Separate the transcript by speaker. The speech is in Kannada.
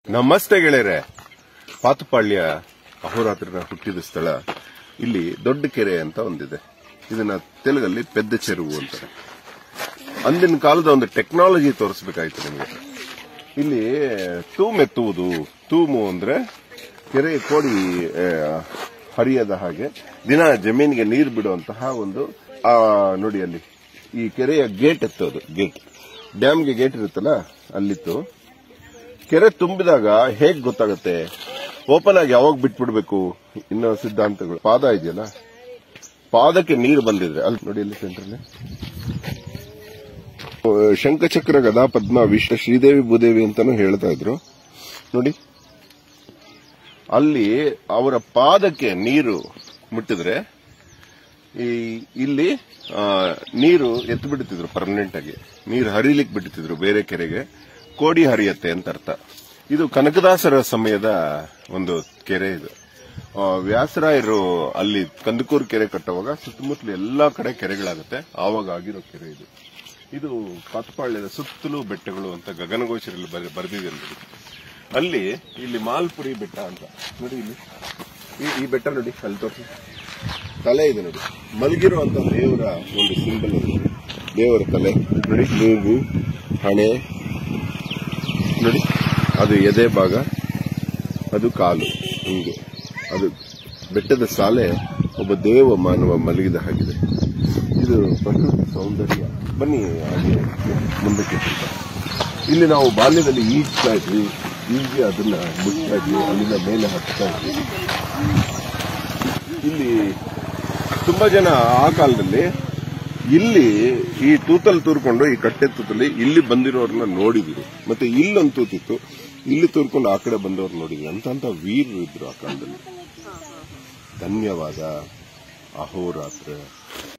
Speaker 1: ನಮಸ್ತೆ ಗೆಳೆಯರೆ ಪಾತಪಾಳ್ಯ ಅಹೋರಾತ್ರನ ಹುಟ್ಟಿದ ಸ್ಥಳ ಇಲ್ಲಿ ದೊಡ್ಡ ಕೆರೆ ಅಂತ ಒಂದಿದೆ ಇದನ್ನ ತೆಲುಗಲ್ಲಿ ಪೆದ್ದ ಚೆರುವು ಅಂತಾರೆ ಅಂದಿನ ಕಾಲದ ಒಂದು ಟೆಕ್ನಾಲಜಿ ತೋರಿಸಬೇಕಾಯ್ತು ನಿಮಗೆ ಇಲ್ಲಿ ತೂಮೆತ್ತುವುದು ತೂಮು ಅಂದ್ರೆ ಕೆರೆ ಕೋಡಿ ಆ, ಹರಿಯದ ಹಾಗೆ ದಿನ ಜಮೀನಿಗೆ ನೀರು ಬಿಡುವಂತಹ ಒಂದು ಆ, ನೋಡಿ ಅಲ್ಲಿ ಈ ಕೆರೆಯ ಗೇಟ್ ಎತ್ತೋದು ಗೇಟ್ ಡ್ಯಾಮ್ಗೆ ಗೇಟ್ ಇರುತ್ತಲ್ಲ ಅಲ್ಲಿತ್ತು ಕೆರೆ ತುಂಬಿದಾಗ ಹೇಗ್ ಗೊತ್ತಾಗುತ್ತೆ ಓಪನ್ ಆಗಿ ಯಾವಾಗ ಬಿಟ್ಬಿಡ್ಬೇಕು ಇನ್ನೂ ಸಿದ್ಧಾಂತಗಳು ಪಾದ ಇದೆಯಲ್ಲ ಪಾದಕ್ಕೆ ನೀರು ಬಂದಿದ್ರೆ ಅಲ್ಲಿ ನೋಡಿ ಅಲ್ಲಿ ಸೆಂಟ್ರಲ್ಲಿ ಶಂಖಚಕ್ರ ಗದಾ ಪದ್ಮ ವಿಶ್ವ ಶ್ರೀದೇವಿ ಭೂದೇವಿ ಅಂತಾನು ಹೇಳ್ತಾ ಇದ್ರು ನೋಡಿ ಅಲ್ಲಿ ಅವರ ಪಾದಕ್ಕೆ ನೀರು ಮುಟ್ಟಿದ್ರೆ ಈ ಇಲ್ಲಿ ಆ, ನೀರು ಎತ್ತು ಬಿಡುತ್ತಿದ್ರು ಪರ್ಮನೆಂಟ್ ಆಗಿ ನೀರು ಹರಿಲಿಕ್ಕೆ ಬಿಡುತ್ತಿದ್ರು ಬೇರೆ ಕೆರೆಗೆ ಕೋಡಿ ಹರಿಯತ್ತೆ ಅಂತ ಅರ್ಥ ಇದು ಕನಕದಾಸರ ಸಮಯದ ಒಂದು ಕೆರೆ ಇದು ಆ, ವ್ಯಾಸರಾಯರು ಅಲ್ಲಿ ಕಂದಕೂರು ಕೆರೆ ಕಟ್ಟುವಾಗ ಸುತ್ತಮುತ್ತಲು ಎಲ್ಲಾ ಕಡೆ ಕೆರೆಗಳಾಗುತ್ತೆ ಆವಾಗ ಆಗಿರೋ ಕೆರೆ ಇದು ಇದು ಪಾತಪಾಳ್ಯದ ಸುತ್ತಲೂ ಬೆಟ್ಟಗಳು ಅಂತ ಗಗನಗೋಚರಲ್ಲಿ ಬರೆದಿದೆ ನೋಡಿ ಅಲ್ಲಿ ಇಲ್ಲಿ ಮಾಲ್ಪುರಿ ಬೆಟ್ಟ ಅಂತ ನೋಡಿ ಇಲ್ಲಿ ಈ- ಈ ಬೆಟ್ಟ ನೋಡಿ ಅಲ್ಲಿ ತೋರಿಸಿ ತಲೆ ಇದೆ ನೋಡಿ ಮಲಗಿರುವಂತ ದೇವರ ಒಂದು ಸಿಂಬಲ್ ಅದು ದೇವರ ತಲೆ ನೋಡಿ ಮೂಗು ಹಣೆ ನೋಡಿ ಅದು ಎದೆ ಭಾಗ ಅದು ಕಾಲು ಹಿಂಗೆ ಅದು ಬೆಟ್ಟದ ಸಾಲೆ ಒಬ್ಬ ದೇವ ಮಾನವ ಮಲಗಿದ ಹಾಗಿದೆ ಇದು ಪ್ರಕೃತಿ ಸೌಂದರ್ಯ ಬನ್ನಿ ಹಾಗೆ ಮುಂದಕ್ಕೆ ಸ್ವಲ್ಪ. ಇಲ್ಲಿ ನಾವು ಬಾಲ್ಯದಲ್ಲಿ ಈಜ್ತಾ ಇದ್ವಿ ಈಜಿ ಅದನ್ನ ಮುಟ್ತಾ ಇದ್ವಿ ಅಲ್ಲಿಂದ ಮೇಲೆ ಹತ್ತಾ ಇದ್ವಿ ಇಲ್ಲಿ ತುಂಬಾ ಜನ ಆ ಕಾಲದಲ್ಲಿ ಇಲ್ಲಿ ಈ ತೂತಲ್ಲಿ ತೂರ್ಕೊಂಡು ಈ ಕಟ್ಟೆ ತೂತಲ್ಲಿ ಇಲ್ಲಿ ಬಂದಿರೋರನ್ನ ನೋಡಿದಿರು ಮತ್ತೆ ಇಲ್ಲೊಂದು ತೂತಿತ್ತು ಇಲ್ಲಿ ತೂರ್ಕೊಂಡು ಆ ಕಡೆ ಬಂದವ್ರು ನೋಡಿದ್ವಿ ಅಂತ ಅಂತ ವೀರರು ಇದ್ರು ಆ ಕಾಲದಲ್ಲಿ ಧನ್ಯವಾದ ಅಹೋರಾತ್ರ